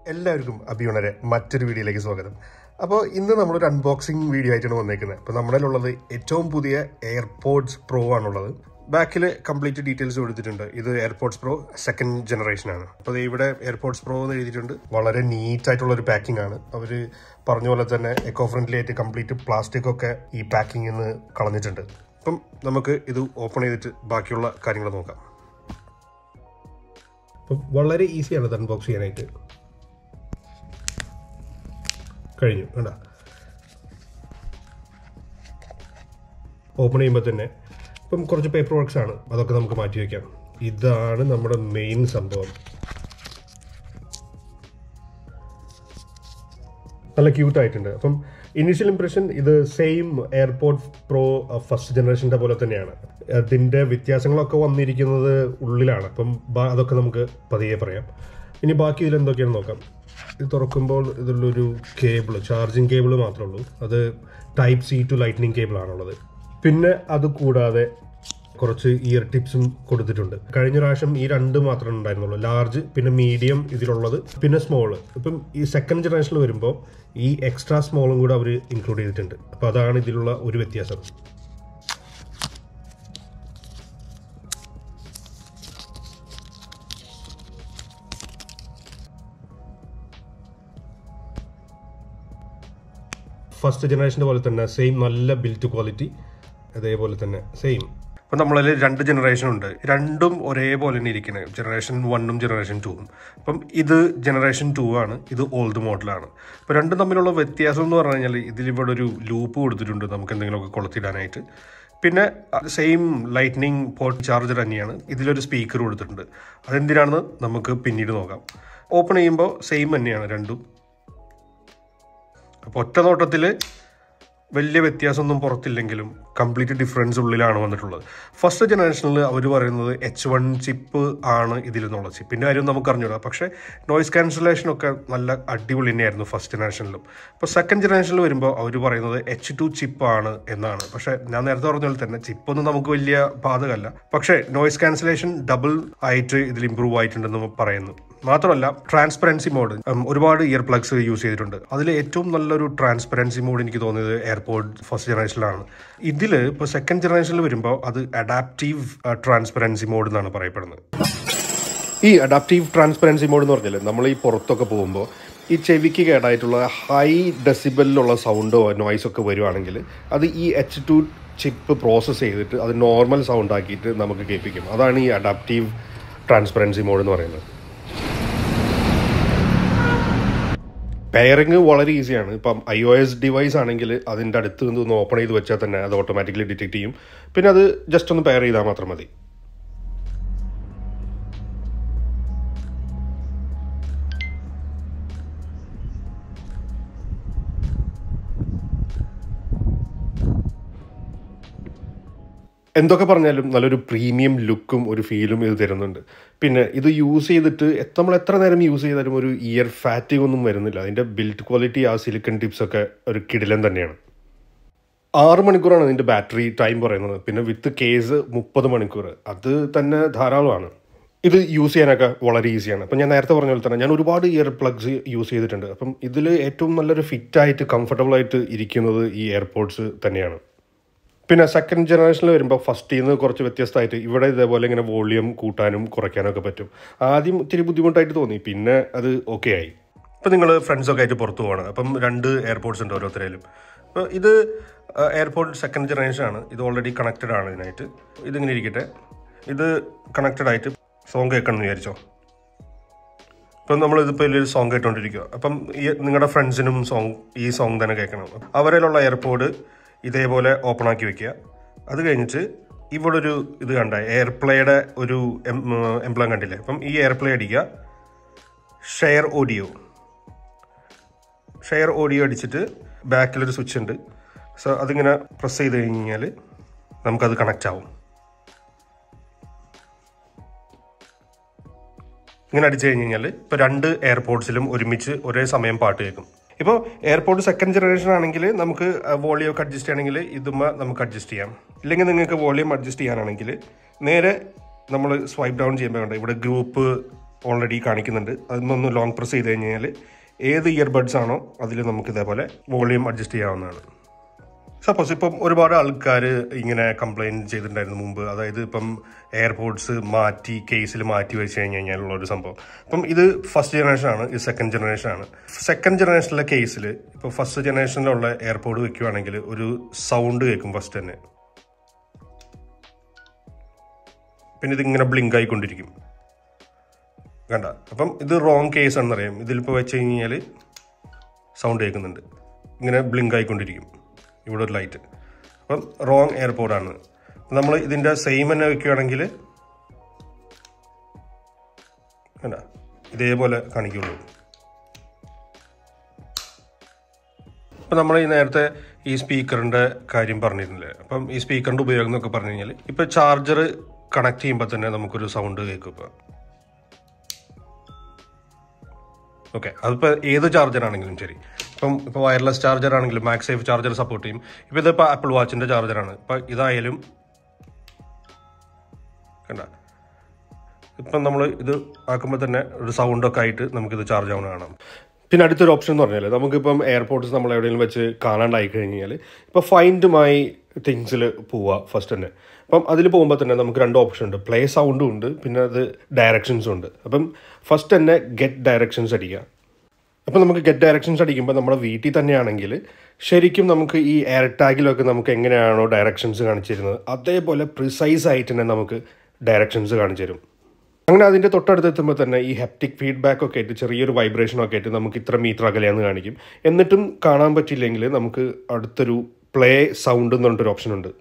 എല്ലാവർക്കും അഭിയുണരെ മറ്റൊരു വീഡിയോയിലേക്ക് സ്വാഗതം അപ്പോൾ ഇന്ന് നമ്മളൊരു അൺബോക്സിംഗ് വീഡിയോ ആയിട്ടാണ് വന്നേക്കുന്നത് അപ്പോൾ നമ്മുടെ ഉള്ളത് ഏറ്റവും പുതിയ എയർപോർട്സ് പ്രോ ആണുള്ളത് ബാക്കിൽ കംപ്ലീറ്റ് ഡീറ്റെയിൽസ് കൊടുത്തിട്ടുണ്ട് ഇത് എയർപോർട്സ് പ്രോ സെക്കൻഡ് ജനറേഷൻ ആണ് അപ്പോൾ ദേ ഇവിടെ എയർപോർട്സ് പ്രോ എന്ന് എഴുതിയിട്ടുണ്ട് വളരെ നീറ്റ് ആയിട്ടുള്ള ഒരു പാക്കിംഗ് ആണ് അവർ പറഞ്ഞ പോലെ തന്നെ എക്കോ ഫ്രണ്ട്ലി ആയിട്ട് കംപ്ലീറ്റ് പ്ലാസ്റ്റിക് ഒക്കെ ഈ പാക്കിംഗ് നിന്ന് കളഞ്ഞിട്ടുണ്ട് അപ്പം നമുക്ക് ഇത് ഓപ്പൺ ചെയ്തിട്ട് ബാക്കിയുള്ള കാര്യങ്ങൾ നോക്കാം അപ്പം വളരെ ഈസിയാണ് ഇത് അൺബോക്സ് ചെയ്യാനായിട്ട് കഴിഞ്ഞു വേണ്ട ഓപ്പൺ ചെയ്യുമ്പോൾ തന്നെ ഇപ്പം കുറച്ച് പേപ്പർ വർക്ക്സ് ആണ് അതൊക്കെ നമുക്ക് മാറ്റി വയ്ക്കാം ഇതാണ് നമ്മുടെ മെയിൻ സംഭവം നല്ല ക്യൂട്ട് ആയിട്ടുണ്ട് അപ്പം ഇനീഷ്യൽ ഇംപ്രഷൻ ഇത് സെയിം എയർപോർട്ട് പ്രോ ഫസ്റ്റ് ജനറേഷൻ്റെ പോലെ തന്നെയാണ് അതിൻ്റെ വ്യത്യാസങ്ങളൊക്കെ വന്നിരിക്കുന്നത് ഉള്ളിലാണ് അപ്പം ബാ- അതൊക്കെ നമുക്ക് പതിയെ പറയാം ഇനി ബാക്കി ഇതിൽ എന്തൊക്കെയാണെന്ന് നോക്കാം ഇത് തുറക്കുമ്പോൾ ഇതിലൊരു കേബിൾ ചാർജിങ് കേബിൾ മാത്രമേ ഉള്ളൂ അത് type C to lightning cable ആണുള്ളത് പിന്നെ അത് കൂടാതെ കുറച്ച് ഇയർ ടിപ്സും കൊടുത്തിട്ടുണ്ട് കഴിഞ്ഞ പ്രാവശ്യം ഈ രണ്ട് മാത്രമേ ഉണ്ടായിരുന്നുള്ളൂ ലാർജ് പിന്നെ മീഡിയം ഇതിലുള്ളത് പിന്നെ സ്മോൾ ഇപ്പം ഈ സെക്കൻഡ് ജനറേഷനിൽ വരുമ്പോൾ ഈ എക്സ്ട്രാ സ്മോളും കൂടെ അവർ ഇൻക്ലൂഡ് ചെയ്തിട്ടുണ്ട് അപ്പോൾ അതാണ് ഇതിലുള്ള ഒരു വ്യത്യാസം ഫസ്റ്റ് ജനറേഷൻ്റെ പോലെ തന്നെ സെയിം നല്ല ബിൽറ്റ് ക്വാളിറ്റി അതേപോലെ തന്നെ സെയിം അപ്പം നമ്മളതിൽ രണ്ട് ജനറേഷൻ ഉണ്ട് രണ്ടും ഒരേപോലെ തന്നെ ഇരിക്കുന്നത് ജനറേഷൻ വണ്ണും ജനറേഷൻ ടൂവും അപ്പം ഇത് ജനറേഷൻ ടു ആണ് ഇത് ഓൾഡ് മോഡലാണ് അപ്പോൾ രണ്ടും തമ്മിലുള്ള വ്യത്യാസം എന്ന് പറഞ്ഞു കഴിഞ്ഞാൽ ഇതിലിവിടെ ഒരു ലൂപ്പ് കൊടുത്തിട്ടുണ്ട് നമുക്ക് എന്തെങ്കിലുമൊക്കെ കൊളുത്തിടാനായിട്ട് പിന്നെ സെയിം ലൈറ്റ്നിങ് പോർട്ട് ചാർജർ തന്നെയാണ് ഇതിലൊരു സ്പീക്കർ കൊടുത്തിട്ടുണ്ട് അതെന്തിനാണെന്ന് നമുക്ക് പിന്നീട് നോക്കാം ഓപ്പൺ ചെയ്യുമ്പോൾ സെയിം തന്നെയാണ് രണ്ടും അപ്പോൾ ഒറ്റ നോട്ടത്തിൽ വലിയ വ്യത്യാസമൊന്നും പുറത്തില്ലെങ്കിലും കംപ്ലീറ്റ് ഡിഫറൻസ് ഉള്ളിലാണ് വന്നിട്ടുള്ളത് ഫസ്റ്റ് ജനറേഷനിൽ അവർ പറയുന്നത് എച്ച് വൺ ചിപ്പ് ആണ് ഇതിൽ നിന്നുള്ള ചിപ്പിൻ്റെ കാര്യം നമുക്ക് അറിഞ്ഞൂടാ പക്ഷേ നോയ്സ് ക്യാൻസലേഷൻ ഒക്കെ നല്ല അടിപൊളി തന്നെയായിരുന്നു ഫസ്റ്റ് ജനറേഷനിലും ഇപ്പോൾ സെക്കൻഡ് ജനറേഷനിൽ വരുമ്പോൾ അവർ പറയുന്നത് എച്ച് ടു ചിപ്പ് ആണ് എന്നാണ് പക്ഷേ ഞാൻ നേരത്തെ പറഞ്ഞ പോലെ തന്നെ ചിപ്പൊന്നും നമുക്ക് വലിയ ബാധകമല്ല പക്ഷേ നോയ്സ് ക്യാൻസലേഷൻ ഡബിൾ ആയിട്ട് ഇതിൽ ഇമ്പ്രൂവ് ആയിട്ടുണ്ടെന്ന് പറയുന്നു മാത്രമല്ല ട്രാൻസ്പെറൻസി മോഡ് ഒരുപാട് ഇയർ പ്ലഗ്സ് യൂസ് ചെയ്തിട്ടുണ്ട് അതിൽ ഏറ്റവും നല്ലൊരു ട്രാൻസ്പെറൻസി മോഡ് എനിക്ക് തോന്നിയത് എയർപോർട്ട് ഫസ്റ്റ് ജനറേഷനിലാണ് ഇതിൽ ഇപ്പോൾ സെക്കൻഡ് ജനറേഷനിൽ വരുമ്പോൾ അത് അഡാപ്റ്റീവ് ട്രാൻസ്പെറൻസി മോഡ് എന്നാണ് പറയപ്പെടുന്നത് ഈ അഡാപ്റ്റീവ് ട്രാൻസ്പെറൻസി മോഡ് എന്ന് പറഞ്ഞാൽ നമ്മൾ ഈ പുറത്തൊക്കെ പോകുമ്പോൾ ഈ ചെവിക്ക് കേടായിട്ടുള്ള ഹൈ ഡെസിബലിലുള്ള സൗണ്ടോ നോയ്സ് ഒക്കെ വരുവാണെങ്കിൽ അത് ഈ എച്ച് ടു ചിപ്പ് പ്രോസസ്സ് ചെയ്തിട്ട് അത് നോർമൽ സൗണ്ട് ആക്കിയിട്ട് നമുക്ക് കേൾപ്പിക്കും അതാണ് ഈ അഡാപ്റ്റീവ് ട്രാൻസ്പെറൻസി മോഡ് എന്ന് പറയുന്നത് പെയറിങ് വളരെ ഈസിയാണ് ഇപ്പം ഐ ഒ എസ് ഡിവൈസ് ആണെങ്കിൽ അതിൻ്റെ അടുത്ത് നിന്ന് ഒന്ന് ഓപ്പൺ ചെയ്ത് വെച്ചാൽ തന്നെ അത് ഓട്ടോമാറ്റിക്കലി ഡിറ്റക്ട് ചെയ്യും പിന്നെ അത് ജസ്റ്റ് ഒന്ന് പെയർ ചെയ്താൽ മാത്രം മതി എന്തൊക്കെ പറഞ്ഞാലും നല്ലൊരു പ്രീമിയം ലുക്കും ഒരു ഫീലും ഇത് തരുന്നുണ്ട് പിന്നെ ഇത് യൂസ് ചെയ്തിട്ട് എത്ര നമ്മൾ എത്ര നേരം യൂസ് ചെയ്താലും ഒരു ഇയർ ഫാറ്റിംഗ് ഒന്നും വരുന്നില്ല അതിൻ്റെ ബിൽഡ് ക്വാളിറ്റി ആ സിലിക്കൺ ടിപ്സ് ഒക്കെ ഒരു കിടിലൻ തന്നെയാണ് ആറ് മണിക്കൂറാണ് ഇതിൻ്റെ ബാറ്ററി ടൈം പറയുന്നത് പിന്നെ വിത്ത് കേസ് മുപ്പത് മണിക്കൂർ അത് തന്നെ ധാരാളമാണ് ഇത് യൂസ് ചെയ്യാനൊക്കെ വളരെ ഈസിയാണ് അപ്പം ഞാൻ നേരത്തെ പറഞ്ഞ പോലെ തന്നെ ഞാൻ ഒരുപാട് ഇയർ പ്ലഗ്സ് യൂസ് ചെയ്തിട്ടുണ്ട് അപ്പം ഇതിൽ ഏറ്റവും നല്ലൊരു ഫിറ്റായിട്ട് കംഫർട്ടബിൾ ആയിട്ട് ഇരിക്കുന്നത് ഈ എയർപോർട്സ് തന്നെയാണ് പിന്നെ സെക്കൻഡ് ജനറേഷനിൽ വരുമ്പോൾ ഫസ്റ്റിൽ നിന്ന് കുറച്ച് വ്യത്യസ്തമായിട്ട് ഇവിടെ ഇതേപോലെ ഇങ്ങനെ വോളിയം കൂട്ടാനും കുറയ്ക്കാനും ഒക്കെ പറ്റും ആദ്യം ഇത്തിരി ബുദ്ധിമുട്ടായിട്ട് തോന്നി പിന്നെ അത് ഓക്കെ ആയി ഇപ്പം നിങ്ങൾ ഫ്രണ്ട്സൊക്കെ ആയിട്ട് പുറത്തു പോവാണ് അപ്പം രണ്ട് എയർപോർട്ട്സ് ഉണ്ട് ഓരോരുത്തരേലും അപ്പോൾ ഇത് എയർപോർട്ട് സെക്കൻഡ് ജനറേഷൻ ആണ് ഇത് ഓൾറെഡി കണക്റ്റഡ് ആണ് ഇതിനായിട്ട് ഇതിങ്ങനെ ഇരിക്കട്ടെ ഇത് കണക്റ്റഡ് ആയിട്ട് സോങ് കേൾക്കണം എന്ന് വിചാരിച്ചോ ഇപ്പം നമ്മൾ ഇതിപ്പോൾ വലിയൊരു സോങ് കേട്ടോണ്ടിരിക്കുക അപ്പം ഈ നിങ്ങളുടെ ഫ്രണ്ട്സിനും സോങ് ഈ സോങ് തന്നെ കേൾക്കണം അവരിലുള്ള എയർപോർട്ട് ഇതേപോലെ ഓപ്പൺ ആക്കി വെക്കുക അത് കഴിഞ്ഞിട്ട് ഇവിടെ ഒരു ഇത് കണ്ട എയർപ്ലേയുടെ ഒരു എംപ്ലം കണ്ടില്ലേ അപ്പം ഈ എയർപ്ലേ അടിക്കുക ഷെയർ ഓഡിയോ ഷെയർ ഓഡിയോ അടിച്ചിട്ട് ബാക്കിലൊരു സ്വിച്ച് ഉണ്ട് സോ അതിങ്ങനെ പ്രസ് ചെയ്ത് കഴിഞ്ഞാൽ നമുക്കത് കണക്റ്റ് ആവും ഇങ്ങനെ അടിച്ചു കഴിഞ്ഞ് കഴിഞ്ഞാൽ ഇപ്പോൾ രണ്ട് എയർപോർട്ട്സിലും ഒരുമിച്ച് ഒരേ സമയം പാട്ട് കേൾക്കും ഇപ്പോൾ എയർപോർട്ട് സെക്കൻഡ് ജനറേഷൻ ആണെങ്കിൽ നമുക്ക് വോളിയം ഒക്കെ അഡ്ജസ്റ്റ് ചെയ്യണമെങ്കിൽ ഇതുമ്മ നമുക്ക് അഡ്ജസ്റ്റ് ചെയ്യാം ഇല്ലെങ്കിൽ നിങ്ങൾക്ക് വോളിയം അഡ്ജസ്റ്റ് ചെയ്യാനാണെങ്കിൽ നേരെ നമ്മൾ സ്വൈപ്പ് ഡൗൺ ചെയ്യുമ്പോൾ കണ്ട ഇവിടെ ഗ്രൂപ്പ് ഓൾറെഡി കാണിക്കുന്നുണ്ട് അതൊന്ന് ലോങ് പ്രസ് ചെയ്ത് കഴിഞ്ഞാൽ ഏത് ഇയർബഡ്സ് ആണോ അതിൽ നമുക്ക് ഇതേപോലെ വോളിയം അഡ്ജസ്റ്റ് ചെയ്യാവുന്നതാണ് സപ്പോസ് ഇപ്പം ഒരുപാട് ആൾക്കാർ ഇങ്ങനെ കംപ്ലൈൻറ്റ് ചെയ്തിട്ടുണ്ടായിരുന്നു മുമ്പ് അതായത് ഇപ്പം എയർപോർട്സ് മാറ്റി കേസിൽ മാറ്റി വെച്ച് കഴിഞ്ഞ് കഴിഞ്ഞാലുള്ള ഒരു സംഭവം അപ്പം ഇത് ഫസ്റ്റ് ജനറേഷൻ ആണ് ഇത് സെക്കൻഡ് ജനറേഷൻ ആണ് സെക്കൻഡ് ജനറേഷനിലെ കേസിൽ ഇപ്പോൾ ഫസ്റ്റ് ജനറേഷനിലുള്ള എയർപോർട്ട് വെക്കുകയാണെങ്കിൽ ഒരു സൗണ്ട് കേൾക്കും ഫസ്റ്റ് തന്നെ പിന്നെ ഇതിങ്ങനെ ബ്ലിങ്ക് ആയിക്കൊണ്ടിരിക്കും കണ്ട അപ്പം ഇത് റോങ് കേസ് ആണെന്നറിയാം ഇതിലിപ്പോൾ വെച്ച് കഴിഞ്ഞാൽ സൗണ്ട് കേൾക്കുന്നുണ്ട് ഇങ്ങനെ ബ്ലിങ്ക് ആയിക്കൊണ്ടിരിക്കും ഇവിടെ ഒരു ലൈറ്റ് അപ്പം റോങ് എയർപോർട്ടാണ് നമ്മൾ ഇതിൻ്റെ സെയിം തന്നെ വെക്കുകയാണെങ്കിൽ കണ്ട ഇതേപോലെ കാണിക്കുള്ളൂ അപ്പം നമ്മൾ ഈ നേരത്തെ ഈ സ്പീക്കറിൻ്റെ കാര്യം പറഞ്ഞിരുന്നില്ലേ അപ്പം ഈ സ്പീക്കറിൻ്റെ ഉപയോഗം എന്നൊക്കെ പറഞ്ഞു കഴിഞ്ഞാൽ ഇപ്പം ചാർജർ കണക്ട് ചെയ്യുമ്പോൾ തന്നെ നമുക്കൊരു സൗണ്ട് കേൾക്കും ഇപ്പോൾ ഓക്കെ അതിപ്പോൾ ഏത് ചാർജർ ആണെങ്കിലും ശരി ഇപ്പം ഇപ്പോൾ വയർലെസ് ചാർജർ ആണെങ്കിലും മാക്സ് സേഫ് ചാർജർ സപ്പോർട്ട് ചെയ്യും ഇപ്പോൾ ഇതിപ്പോൾ ആപ്പിൾ വാച്ചിൻ്റെ ചാർജറാണ് ഇപ്പം ഇതായാലും കണ്ട ഇപ്പം നമ്മൾ ഇത് ആക്കുമ്പോൾ തന്നെ ഒരു സൗണ്ടൊക്കെ ആയിട്ട് നമുക്കിത് ചാർജ് ആവുന്ന കാണാം പിന്നെ അടുത്തൊരു ഓപ്ഷൻ എന്ന് പറഞ്ഞാൽ നമുക്കിപ്പം എയർപോർട്ട്സ് നമ്മൾ എവിടെയെങ്കിലും വെച്ച് കാണാണ്ടായി കഴിഞ്ഞാൽ ഇപ്പോൾ ഫൈൻഡ് മൈ തിങ്സിൽ പോവുക ഫസ്റ്റ് തന്നെ അപ്പം അതിൽ പോകുമ്പോൾ തന്നെ നമുക്ക് രണ്ട് ഓപ്ഷൻ ഉണ്ട് പ്ലേ സൗണ്ടും ഉണ്ട് പിന്നെ അത് ഡയറക്ഷൻസും ഉണ്ട് അപ്പം ഫസ്റ്റ് തന്നെ ഗെറ്റ് ഡയറക്ഷൻസ് അടിക്കുക അപ്പം നമുക്ക് ഗെറ്റ് ഡയറക്ഷൻസ് അടിക്കുമ്പോൾ നമ്മുടെ വീട്ടിൽ തന്നെയാണെങ്കിൽ ശരിക്കും നമുക്ക് ഈ എയർ ടാഗിലൊക്കെ നമുക്ക് എങ്ങനെയാണോ ഡയറക്ഷൻസ് കാണിച്ചിരുന്നത് അതേപോലെ പ്രിസൈസ് ആയിട്ട് തന്നെ നമുക്ക് ഡയറക്ഷൻസ് കാണിച്ചു തരും അങ്ങനെ അതിൻ്റെ തൊട്ടടുത്ത് എത്തുമ്പോൾ തന്നെ ഈ ഹെപ്റ്റിക് ഫീഡ്ബാക്ക് ഒക്കെ ആയിട്ട് ചെറിയൊരു വൈബ്രേഷൻ ഒക്കെ ആയിട്ട് നമുക്ക് ഇത്ര മീറ്റർ അകലെയാന്ന് കാണിക്കും എന്നിട്ടും കാണാൻ പറ്റില്ലെങ്കിൽ നമുക്ക് അടുത്തൊരു പ്ലേ സൗണ്ട് എന്ന് പറഞ്ഞിട്ടൊരു ഓപ്ഷൻ ഉണ്ട്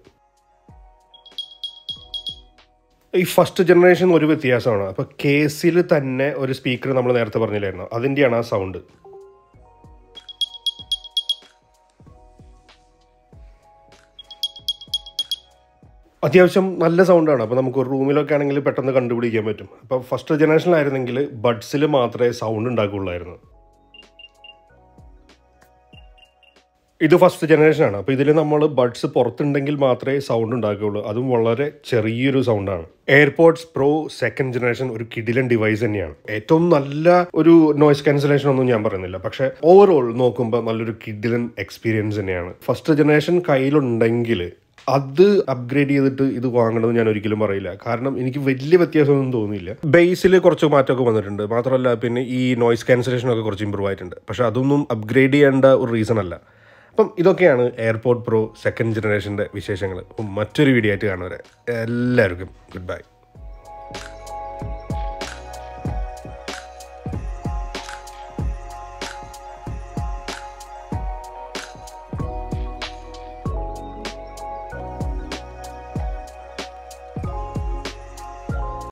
ഈ ഫസ്റ്റ് ജനറേഷൻ ഒരു വ്യത്യാസമാണ് അപ്പോൾ കേസിൽ തന്നെ ഒരു സ്പീക്കർ നമ്മൾ നേരത്തെ പറഞ്ഞില്ലായിരുന്നു അതിൻ്റെയാണ് ആ സൗണ്ട് അത്യാവശ്യം നല്ല സൗണ്ടാണ് അപ്പോൾ നമുക്ക് ഒരു റൂമിലൊക്കെ ആണെങ്കിൽ പെട്ടെന്ന് കണ്ടുപിടിക്കാൻ പറ്റും അപ്പോൾ ഫസ്റ്റ് ജനറേഷനിലായിരുന്നെങ്കിൽ ബഡ്സിൽ മാത്രമേ സൗണ്ട് ഉണ്ടാക്കുകയുള്ളായിരുന്നു ഇത് ഫസ്റ്റ് ജനറേഷൻ ആണ് അപ്പോൾ ഇതിൽ നമ്മൾ ബഡ്സ് പുറത്തുണ്ടെങ്കിൽ മാത്രമേ സൗണ്ട് ഉണ്ടാക്കുകയുള്ളൂ അതും വളരെ ചെറിയൊരു സൗണ്ടാണ് എയർപോർട്സ് പ്രോ സെക്കൻഡ് ജനറേഷൻ ഒരു കിഡിലൻ ഡിവൈസ് തന്നെയാണ് ഏറ്റവും നല്ല ഒരു നോയ്സ് ക്യാൻസലേഷൻ ഒന്നും ഞാൻ പറയുന്നില്ല പക്ഷേ ഓവറോൾ നോക്കുമ്പോൾ നല്ലൊരു കിഡിലൻ എക്സ്പീരിയൻസ് തന്നെയാണ് ഫസ്റ്റ് ജനറേഷൻ കയ്യിലുണ്ടെങ്കിൽ അത് അപ്ഗ്രേഡ് ചെയ്തിട്ട് ഇത് വാങ്ങണമെന്ന് ഞാൻ ഒരിക്കലും പറയില്ല കാരണം എനിക്ക് വലിയ വ്യത്യാസമൊന്നും തോന്നിയില്ല ബേസിൽ കുറച്ച് മാറ്റമൊക്കെ വന്നിട്ടുണ്ട് മാത്രമല്ല പിന്നെ ഈ നോയ്സ് ക്യാൻസലേഷനൊക്കെ കുറച്ച് ഇമ്പ്രൂവ് ആയിട്ടുണ്ട് പക്ഷെ അതൊന്നും അപ്ഗ്രേഡ് ചെയ്യേണ്ട ഒരു റീസൺ അല്ല അപ്പം ഇതൊക്കെയാണ് എയർപോർട്ട് പ്രോ സെക്കൻഡ് ജനറേഷൻ്റെ വിശേഷങ്ങൾ അപ്പം മറ്റൊരു വീഡിയോ ആയിട്ട് കാണുവരെ എല്ലാവർക്കും ഗുഡ് ബൈ